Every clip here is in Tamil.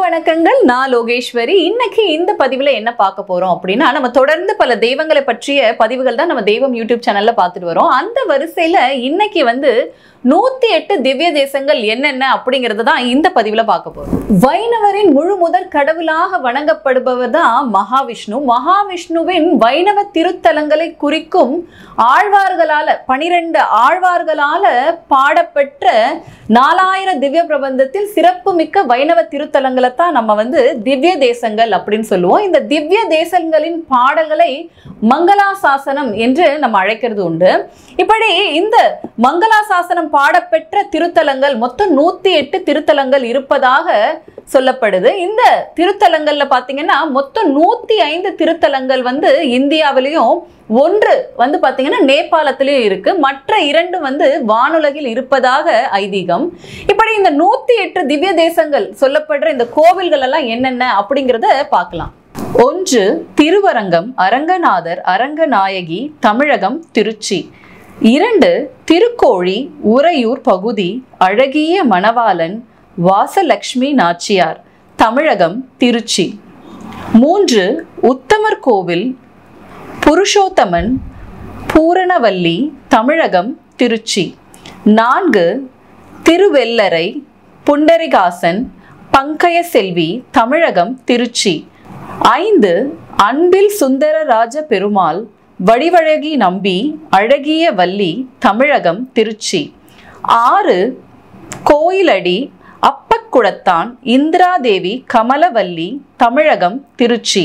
வணக்கங்கள் நான் லோகேஸ்வரி இன்னைக்கு இந்த பதிவுல என்ன பார்க்க போறோம் அப்படின்னா நம்ம தொடர்ந்து பல தெய்வங்களை பற்றிய பதிவுகள் தான் நம்ம தெய்வம் யூடியூப் சேனல்ல பார்த்துட்டு வரோம் அந்த வரிசையில இன்னைக்கு வந்து நூத்தி எட்டு திவ்ய தேசங்கள் என்னென்ன அப்படிங்கறத தான் இந்த பதிவுல பார்க்க போறோம் வைணவரின் முழு முதற் கடவுளாக வணங்கப்படுபவர் தான் மகாவிஷ்ணு மகாவிஷ்ணுவின் வைணவ திருத்தலங்களை குறிக்கும் ஆழ்வார்களால பனிரெண்டு ஆழ்வார்களால பாடப்பெற்ற நாலாயிரம் திவ்ய பிரபந்தத்தில் சிறப்பு மிக்க வைணவ திருத்தலங்களை தான் நம்ம வந்து திவ்ய தேசங்கள் அப்படின்னு சொல்லுவோம் இந்த திவ்ய தேசங்களின் பாடல்களை மங்களாசாசனம் என்று நம்ம அழைக்கிறது உண்டு இப்படி இந்த மங்களாசாசனம் பாடப்பெற்ற திருத்தலங்கள் மொத்தம் நூத்தி எட்டு திருத்தலங்கள் இருப்பதாக சொல்லப்படுது இந்த திருத்தலங்கள்ல பாத்தீங்கன்னா மொத்தம் நூத்தி ஐந்து திருத்தலங்கள் வந்து இந்தியாவிலையும் ஒன்று வந்து பாத்தீங்கன்னா நேபாளத்திலயும் இருக்கு மற்ற இரண்டு வந்து வானுலகில் இருப்பதாக ஐதீகம் இப்படி இந்த நூத்தி எட்டு திவ்ய தேசங்கள் சொல்லப்படுற இந்த கோவில்கள் எல்லாம் என்னென்ன அப்படிங்கிறத பார்க்கலாம் ஒன்று திருவரங்கம் அரங்கநாதர் அரங்கநாயகி தமிழகம் திருச்சி இரண்டு திருக்கோழி உறையூர் பகுதி அழகிய மணவாளன் வாசலட்சுமி நாச்சியார் தமிழகம் திருச்சி மூன்று உத்தமர் கோவில் புருஷோத்தமன் பூரணவல்லி தமிழகம் திருச்சி நான்கு திருவெல்லரை புண்டரிகாசன் பங்கய செல்வி தமிழகம் திருச்சி ஐந்து அன்பில் சுந்தரராஜ பெருமாள் வடிவழகி நம்பி அழகிய வள்ளி தமிழகம் திருச்சி ஆறு கோயிலடி அப்பக்குளத்தான் இந்திராதேவி கமலவல்லி தமிழகம் திருச்சி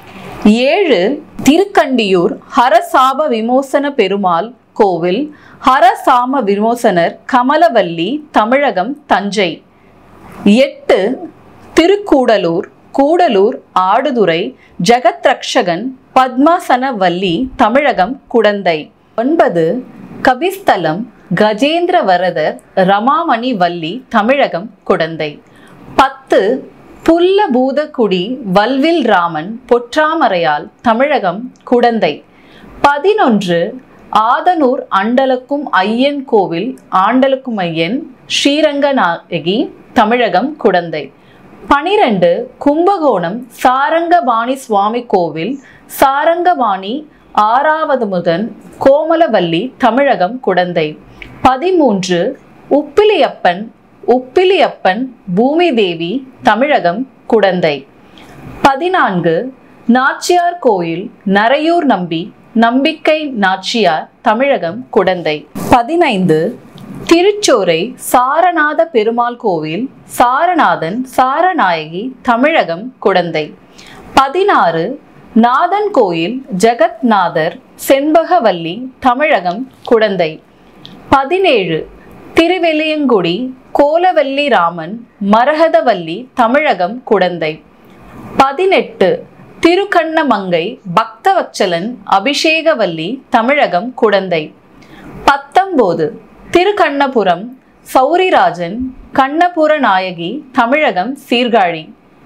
ஏழு திருக்கண்டியூர் ஹரசாப விமோசன பெருமாள் கோவில் ஹரசாம விமோசனர் கமலவல்லி தமிழகம் தஞ்சை எட்டு திருக்கூடலூர் கூடலூர் ஆடுதுறை ஜெகத்ரக்ஷகன் பத்மாசனவல்லி தமிழகம் குடந்தை ஒன்பது கபிஸ்தலம் கஜேந்திர வரதர் ரமாமணி வள்ளி தமிழகம் குடந்தை பத்து புல்லபூதகுடி வல்வில் ராமன் பொற்றாமரையால் தமிழகம் குடந்தை பதினொன்று ஆதனூர் அண்டலக்கும் ஐயன் கோவில் ஆண்டலுக்கும் ஐயன் ஸ்ரீரங்கநாயகி தமிழகம் குடந்தை பனிரெண்டு கும்பகோணம் சாரங்கபாணி சுவாமி கோவில் சாரங்கபாணி ஆறாவது முதன் கோமலவல்லி தமிழகம் குடந்தை பதிமூன்று உப்பிலியப்பன் உப்பிலியப்பன் பூமி தேவி தமிழகம் குடந்தை பதினான்கு நாச்சியார் கோயில் நரையூர் நம்பி நம்பிக்கை நாச்சியார் தமிழகம் குடந்தை பதினைந்து திருச்சோரை சாரநாத பெருமாள் கோவில் சாரநாதன் சாரநாயகி தமிழகம் குடந்தை பதினாறு நாதன் கோயில் ஜெகத்நாதர் செண்பகவல்லி தமிழகம் குடந்தை பதினேழு திருவெளியங்குடி கோலவல்லி ராமன் மரகதவல்லி தமிழகம் குடந்தை பதினெட்டு திருக்கண்ணமங்கை பக்தவச்சலன் அபிஷேகவல்லி தமிழகம் குடந்தை பத்தொம்போது திருக்கண்ணபுரம் சௌரிராஜன் கண்ணபுர நாயகி தமிழகம் சீர்காழி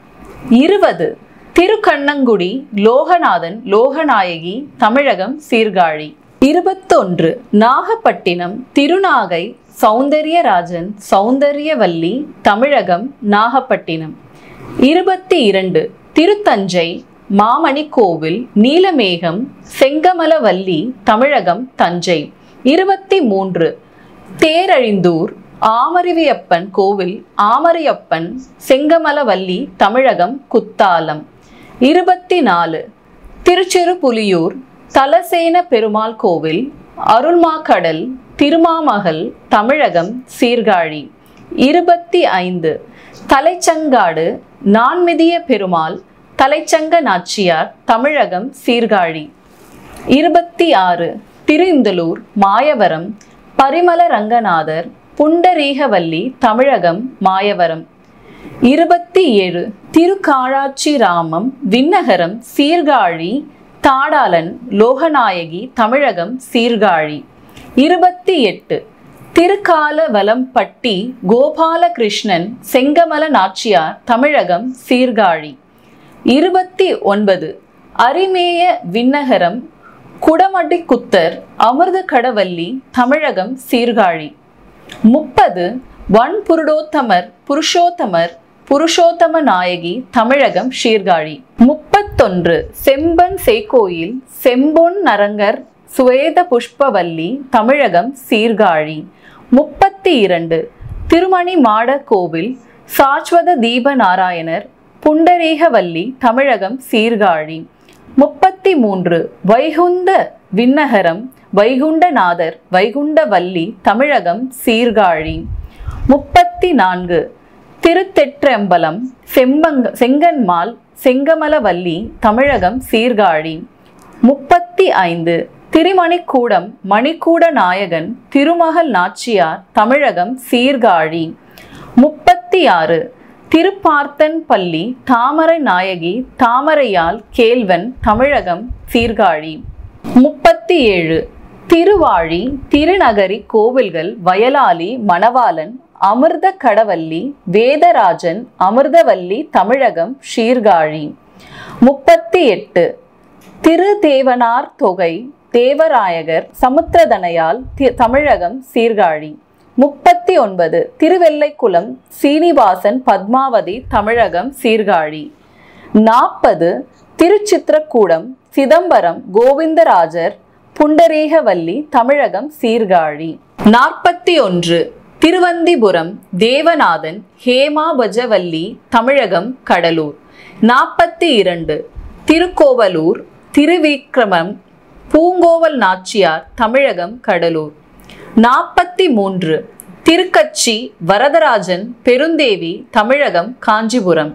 இருபது திருக்கண்ணங்குடி லோகநாதன் லோகநாயகி தமிழகம் சீர்காழி இருபத்தொன்று நாகப்பட்டினம் திருநாகை சௌந்தரியராஜன் சௌந்தரியவல்லி தமிழகம் நாகப்பட்டினம் இருபத்தி இரண்டு திருத்தஞ்சை மாமணி கோவில் நீலமேகம் செங்கமலவல்லி தமிழகம் தஞ்சை இருபத்தி மூன்று தேரழிந்தூர் ஆமரிவியப்பன் கோவில் ஆமரியப்பன் செங்கமலவல்லி தமிழகம் குத்தாலம் இருபத்தி நாலு திருச்சிறுபுலியூர் தலசேன பெருமாள் கோவில் அருள்மாக்கடல் திருமாமகள் தமிழகம் சீர்காழி இருபத்தி ஐந்து தலைச்சங்காடு நான்மிதிய பெருமாள் தலைச்சங்க நாச்சியார் தமிழகம் சீர்காழி இருபத்தி ஆறு திருந்தலூர் மாயவரம் பரிமல ரங்கநாதர் புண்டரீகவல்லி தமிழகம் மாயவரம் இருபத்தி ஏழு திருக்காழாச்சி ராமம் விண்ணகரம் சீர்காழி தாடாளன் லோகநாயகி தமிழகம் சீர்காழி இருபத்தி எட்டு திருக்காலவலம்பட்டி கோபாலகிருஷ்ணன் செங்கமல நாச்சியார் தமிழகம் சீர்காழி இருபத்தி ஒன்பது அரிமேய விண்ணகரம் குடமடி குத்தர் அமிர்த கடவல்லி தமிழகம் சீர்காழி முப்பது வன்புருடோத்தமர் புருஷோத்தமர் புருஷோத்தம நாயகி தமிழகம் சீர்காழி முப்பத்தொன்று செம்பன் சேக்கோயில் செம்பொன் நரங்கர் சுவேத புஷ்பவல்லி தமிழகம் சீர்காழி முப்பத்தி இரண்டு திருமணி மாட கோவில் சாஸ்வத தீப நாராயணர் புண்டரீகவல்லி தமிழகம் சீர்காழி முப்பத்தி மூன்று வைகுந்த விண்ணகரம் வைகுண்டநாதர் வைகுண்டவல்லி தமிழகம் சீர்காழி முப்பத்தி நான்கு திருத்தெற்றம்பலம் செம்பங்க செங்கன்மால் செங்கமலவல்லி தமிழகம் சீர்காழி முப்பத்தி ஐந்து திருமணிக்கூடம் மணிக்கூட நாயகன் திருமகள் நாச்சியார் தமிழகம் சீர்காழி முப்பத்தி ஆறு திருப்பார்த்தன் பள்ளி தாமரை நாயகி தாமரையால் கேள்வன் தமிழகம் சீர்காழி முப்பத்தி ஏழு திருவாழி திருநகரி கோவில்கள் வயலாலி மணவாளன் அமிர்த கடவல்லி வேதராஜன் அமிர்தவல்லி தமிழகம் சீர்காழி முப்பத்தி எட்டு திருதேவனார் தொகை தேவராயகர் சமுத்திரதனையால் தி- தமிழகம் சீர்காழி முப்பத்தி ஒன்பது திருவெல்லைக்குளம் சீனிவாசன் பத்மாவதி தமிழகம் சீர்காழி நாற்பது திருச்சித்திரக்கூடம் சிதம்பரம் கோவிந்தராஜர் புண்டரீகவல்லி தமிழகம் சீர்காழி நாற்பத்தி ஒன்று திருவந்திபுரம் தேவநாதன் ஹேமாபஜவல்லி தமிழகம் கடலூர் நாற்பத்தி இரண்டு திருக்கோவலூர் திருவிக்ரமம் பூங்கோவல் நாச்சியார் தமிழகம் கடலூர் நாற்பத்தி மூன்று திருக்கச்சி வரதராஜன் பெருந்தேவி தமிழகம் காஞ்சிபுரம்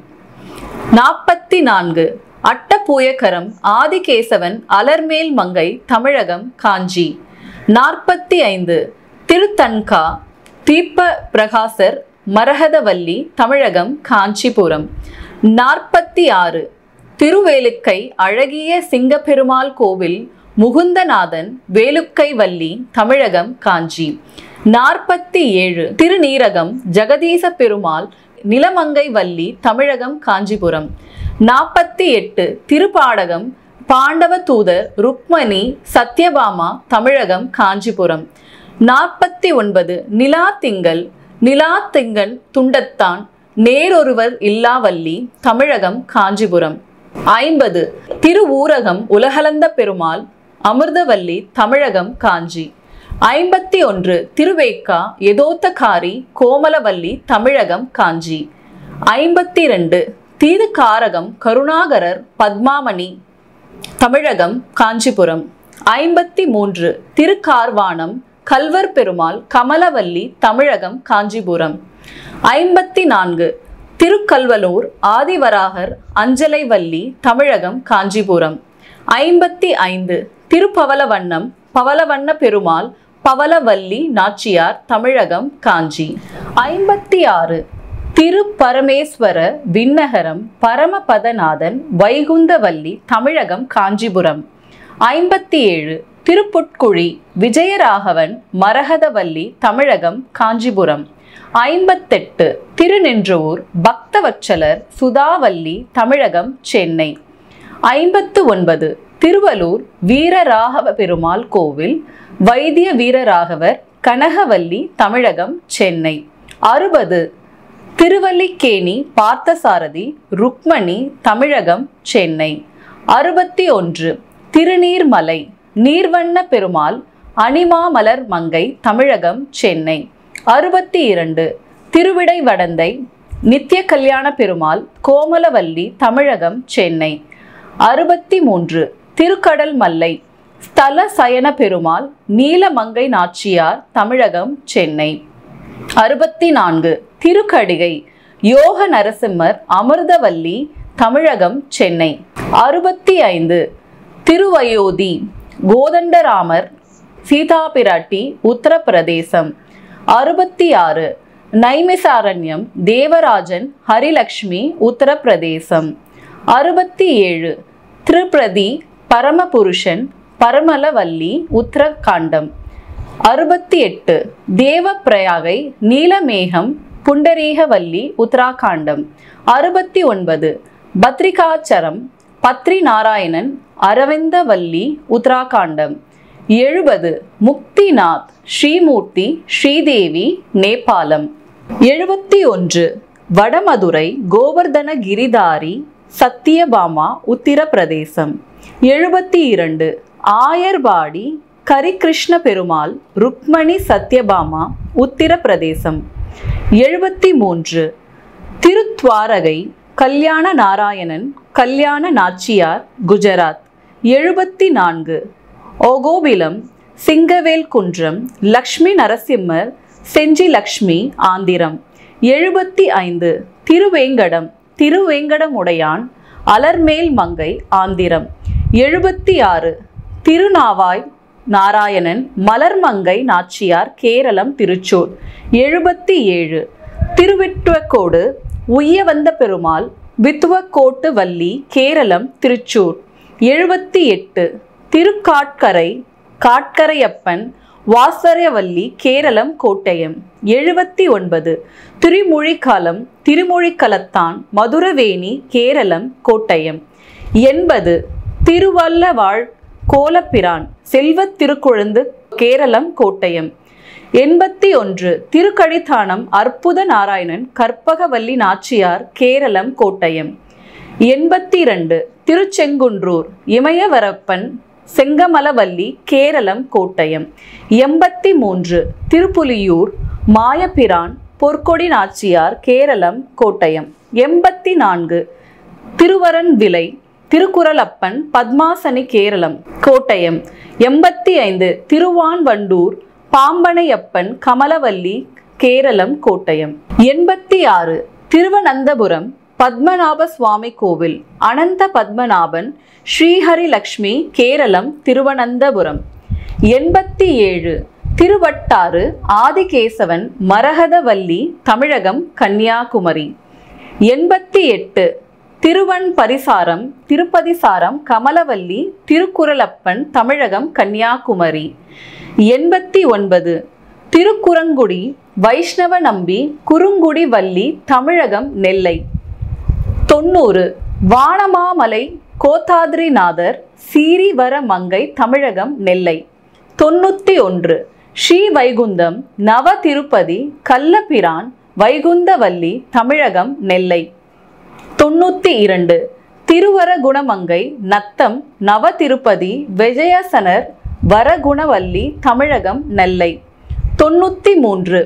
நாற்பத்தி நான்கு அட்டப்பூயக்கரம் ஆதிகேசவன் அலர்மேல் மங்கை தமிழகம் காஞ்சி நாற்பத்தி ஐந்து திருத்தன்கா தீப பிரகாசர் மரகதவல்லி தமிழகம் காஞ்சிபுரம் நாற்பத்தி ஆறு திருவேலுக்கை அழகிய சிங்கப்பெருமாள் கோவில் முகுந்தநாதன் வேலுக்கை வள்ளி தமிழகம் காஞ்சி நாற்பத்தி ஏழு திருநீரகம் ஜெகதீச பெருமாள் நிலமங்கை வள்ளி தமிழகம் காஞ்சிபுரம் நாற்பத்தி எட்டு திருப்பாடகம் பாண்டவ தூதர் ருக்மணி சத்யபாமா தமிழகம் காஞ்சிபுரம் நாற்பத்தி ஒன்பது நிலா திங்கள் நிலா திங்கன் துண்டத்தான் நேரொருவர் இல்லாவல்லி தமிழகம் காஞ்சிபுரம் ஐம்பது திருவூரகம் உலகளந்த பெருமாள் அமிர்தவல்லி தமிழகம் காஞ்சி ஐம்பத்தி ஒன்று திருவேக்கா எதோத்தகாரி கோமலவல்லி தமிழகம் காஞ்சி ஐம்பத்தி ரெண்டு தீதுகாரகம் கருணாகரர் பத்மாமணி தமிழகம் காஞ்சிபுரம் ஐம்பத்தி மூன்று திருக்கார்வானம் கல்வர் பெருமாள் கமலவல்லி தமிழகம் காஞ்சிபுரம் ஐம்பத்தி நான்கு திருக்கல்வலூர் ஆதிவராகர் அஞ்சலைவல்லி தமிழகம் காஞ்சிபுரம் ஐம்பத்தி ஐந்து திருப்பவலவண்ணம் பவலவண்ண பெருமாள் பவலவல்லி நாச்சியார் தமிழகம் காஞ்சி ஐம்பத்தி ஆறு திருப்பரமேஸ்வர விண்ணகரம் பரமபதநாதன் வைகுந்தவல்லி தமிழகம் காஞ்சிபுரம் ஐம்பத்தி ஏழு திருப்புட்குழி விஜயராகவன் மரகதவல்லி தமிழகம் காஞ்சிபுரம் ஐம்பத்தெட்டு திருநின்றவூர் பக்தவச்சலர் சுதாவல்லி தமிழகம் சென்னை ஐம்பத்து ஒன்பது திருவலூர் வீரராகவ பெருமாள் கோவில் வைத்திய வீரராகவர் கனகவல்லி தமிழகம் சென்னை அறுபது திருவல்லிக்கேணி பார்த்தசாரதி ருக்மணி தமிழகம் சென்னை அறுபத்தி ஒன்று திருநீர்மலை நீர்வண்ண பெருமாள் அனிமாமலர் மங்கை தமிழகம் சென்னை அறுபத்தி இரண்டு திருவிடைவடந்தை நித்திய கல்யாண பெருமாள் கோமலவல்லி தமிழகம் சென்னை அறுபத்தி மூன்று திருக்கடல் மல்லை ஸ்தல சயன பெருமாள் நீலமங்கை நாச்சியார் தமிழகம் சென்னை அறுபத்தி நான்கு திருக்கடிகை யோக நரசிம்மர் அமிர்தவல்லி தமிழகம் சென்னை அறுபத்தி ஐந்து திருவயோதி கோதண்டராமர் சீதா பிராட்டி உத்தரப்பிரதேசம் அறுபத்தி ஆறு நைமிசாரண்யம் தேவராஜன் ஹரிலக்ஷ்மி உத்தரப்பிரதேசம் அறுபத்தி ஏழு திருப்பிரதி பரமபுருஷன் பரமலவல்லி உத்தரகாண்டம் அறுபத்தி எட்டு தேவப்பிரயாகை நீலமேகம் புண்டரீகவல்லி உத்தராகாண்டம் அறுபத்தி ஒன்பது பத்ரிகாச்சரம் பத்ரி நாராயணன் அரவிந்தவல்லி உத்தராகாண்டம் எழுபது முக்திநாத் ஸ்ரீமூர்த்தி ஸ்ரீதேவி நேபாளம் எழுபத்தி ஒன்று வடமதுரை கோவர்தன கிரிதாரி சத்தியபாமா உத்திரப்பிரதேசம் எழுபத்தி இரண்டு ஆயர்பாடி கரிகிருஷ்ண பெருமாள் ருக்மணி சத்யபாமா உத்திரப்பிரதேசம் எழுபத்தி மூன்று திருத்வாரகை கல்யாண நாராயணன் கல்யாண நாச்சியார் குஜராத் எழுபத்தி நான்கு ஓகோபிலம் சிங்கவேல் குன்றம் லக்ஷ்மி நரசிம்மர் செஞ்சி லக்ஷ்மி ஆந்திரம் எழுபத்தி ஐந்து திருவேங்கடம் திருவேங்கடமுடையான் அலர்மேல் மங்கை ஆந்திரம் எழுபத்தி ஆறு திருநாவாய் நாராயணன் மலர்மங்கை நாச்சியார் கேரளம் திருச்சூர் எழுபத்தி ஏழு திருவிட்டுவக்கோடு உய்யவந்த பெருமாள் வித்துவக்கோட்டு வள்ளி கேரளம் திருச்சூர் எழுபத்தி எட்டு திருக்காட்கரை காட்கரையப்பன் வாசரவல்லி கேரளம் கோட்டயம் எழுபத்தி ஒன்பது திருமொழிக்காலம் திருமொழிக்கலத்தான் மதுரவேணி கேரளம் கோட்டயம் எண்பது திருவல்லவாழ் கோலப்பிரான் செல்வத் திருக்குழந்து கேரளம் கோட்டயம் எண்பத்தி ஒன்று திருக்கடித்தானம் அற்புத நாராயணன் கற்பகவல்லி நாச்சியார் கேரளம் கோட்டயம் எண்பத்தி இரண்டு திருச்செங்குன்றூர் இமயவரப்பன் செங்கமலவல்லி கேரளம் கோட்டயம் எண்பத்தி மூன்று திருப்புலியூர் மாயப்பிரான் பொற்கொடி நாச்சியார் கேரளம் கோட்டயம் எண்பத்தி நான்கு திருவரன் விலை திருக்குறளப்பன் பத்மாசனி கேரளம் கோட்டயம் எண்பத்தி ஐந்து திருவான்வண்டூர் பாம்பனையப்பன் கமலவல்லி கேரளம் கோட்டயம் எண்பத்தி ஆறு திருவனந்தபுரம் பத்மநாப சுவாமி கோவில் அனந்த பத்மநாபன் ஸ்ரீஹரி லக்ஷ்மி கேரளம் திருவனந்தபுரம் எண்பத்தி ஏழு திருவட்டாறு ஆதிகேசவன் மரகதவல்லி தமிழகம் கன்னியாகுமரி எண்பத்தி எட்டு திருவன் பரிசாரம் திருப்பதிசாரம் கமலவல்லி திருக்குறளப்பன் தமிழகம் கன்னியாகுமரி எண்பத்தி ஒன்பது திருக்குறங்குடி வைஷ்ணவ நம்பி குறுங்குடி வள்ளி தமிழகம் நெல்லை தொண்ணூறு வானமாமலை கோத்தாத்ரிநாதர் சீரிவர மங்கை தமிழகம் நெல்லை தொண்ணூத்தி ஒன்று ஸ்ரீ வைகுந்தம் நவ திருப்பதி கள்ளபிரான் வைகுந்தவல்லி தமிழகம் நெல்லை தொண்ணூத்தி இரண்டு திருவரகுணமங்கை நத்தம் நவ திருப்பதி விஜயசனர் வரகுணவல்லி தமிழகம் நெல்லை தொண்ணூத்தி மூன்று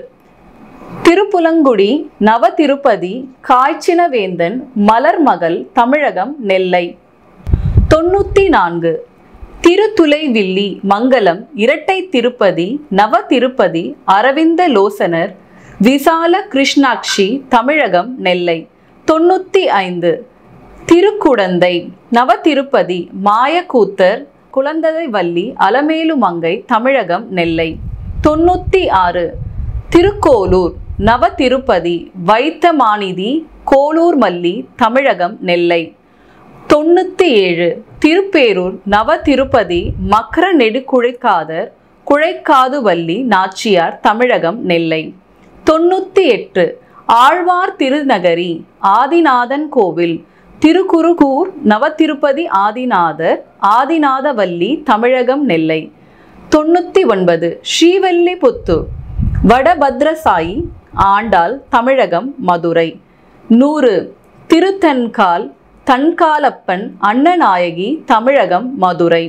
திருப்புலங்குடி நவ திருப்பதி காய்ச்சினவேந்தன் மலர்மகள் தமிழகம் நெல்லை தொண்ணூத்தி நான்கு திருத்துலைவில்லி மங்கலம் இரட்டை திருப்பதி நவ திருப்பதி அரவிந்த லோசனர் விசால கிருஷ்ணாட்சி தமிழகம் நெல்லை தொண்ணூத்தி ஐந்து திருக்குடந்தை நவ திருப்பதி மாயக்கூத்தர் குழந்தை வள்ளி அலமேலுமங்கை தமிழகம் நெல்லை தொண்ணூத்தி ஆறு திருக்கோலூர் நவ திருப்பதி வைத்தமாநிதி கோலூர் மல்லி தமிழகம் நெல்லை தொண்ணூத்தி ஏழு திருப்பேரூர் நவ திருப்பதி மக்கர நெடுக்குழைக்காதர் குழைக்காது வள்ளி நாச்சியார் தமிழகம் நெல்லை தொண்ணூத்தி எட்டு ஆழ்வார் திருநகரி ஆதிநாதன் கோவில் திருக்குறுகூர் நவ திருப்பதி ஆதிநாதர் ஆதிநாதவல்லி தமிழகம் நெல்லை தொண்ணூத்தி ஒன்பது ஸ்ரீவல்லிபுத்தூர் வடபத்ரசாயி ஆண்டாள் தமிழகம் மதுரை நூறு திருத்தன்கால் தன்காலப்பன் அன்னநாயகி தமிழகம் மதுரை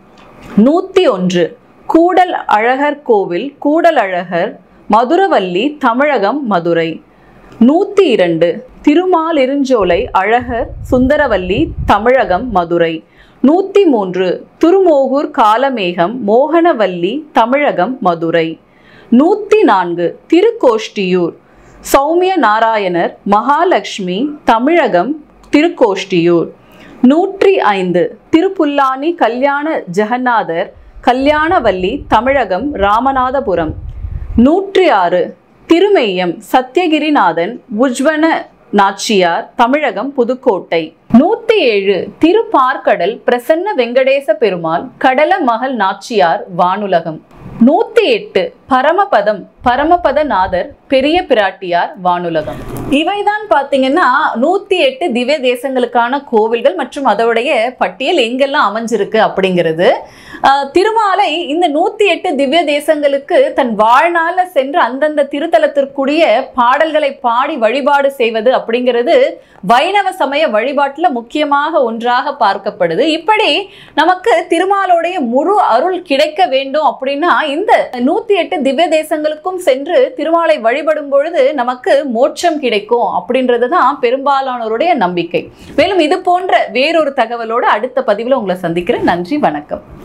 நூத்தி ஒன்று கூடல் அழகர் கோவில் கூடலழகர் மதுரவல்லி தமிழகம் மதுரை நூத்தி இரண்டு திருமாலிருஞ்சோலை அழகர் சுந்தரவல்லி தமிழகம் மதுரை நூத்தி மூன்று திருமோகூர் காலமேகம் மோகனவல்லி தமிழகம் மதுரை நூத்தி நான்கு திருக்கோஷ்டியூர் சௌமிய நாராயணர் மகாலட்சுமி தமிழகம் திருக்கோஷ்டியூர் நூற்றி ஐந்து திருப்புல்லானி கல்யாண ஜெகநாதர் கல்யாணவல்லி தமிழகம் ராமநாதபுரம் நூற்றி ஆறு திருமெய்யம் சத்யகிரிநாதன் உஜ்வன நாச்சியார் தமிழகம் புதுக்கோட்டை நூத்தி ஏழு திருப்பார்க்கடல் பிரசன்ன வெங்கடேச பெருமாள் கடல மகள் நாச்சியார் வானுலகம் நூத்தி எட்டு பரமபதம் பரமபதநாதர் பெரிய பிராட்டியார் வானுலகம் இவைதான் பாத்தீங்கன்னா நூத்தி எட்டு திவ்ய தேசங்களுக்கான கோவில்கள் மற்றும் அதோடைய பட்டியல் எங்கெல்லாம் அமைஞ்சிருக்கு அப்படிங்கிறது ஆஹ், திருமாலை இந்த நூத்தி எட்டு திவ்ய தேசங்களுக்கு தன் வாழ்நாள்ல சென்று அந்தந்த திருத்தலத்திற்குரிய பாடல்களை பாடி வழிபாடு செய்வது அப்படிங்கிறது வைணவ சமய வழிபாட்டுல முக்கியமாக ஒன்றாக பார்க்கப்படுது இப்படி நமக்கு திருமாலோடைய முழு அருள் கிடைக்க வேண்டும் அப்படின்னா இந்த நூத்தி எட்டு திவ்ய தேசங்களுக்கும் சென்று திருமாலை வழிபடும் பொழுது நமக்கு மோட்சம் கிடைக்கும் அப்படின்றது தான் பெரும்பாலானோருடைய நம்பிக்கை மேலும் இது போன்ற வேறொரு தகவலோடு அடுத்த பதிவில் உங்களை சந்திக்கிறேன் நன்றி வணக்கம்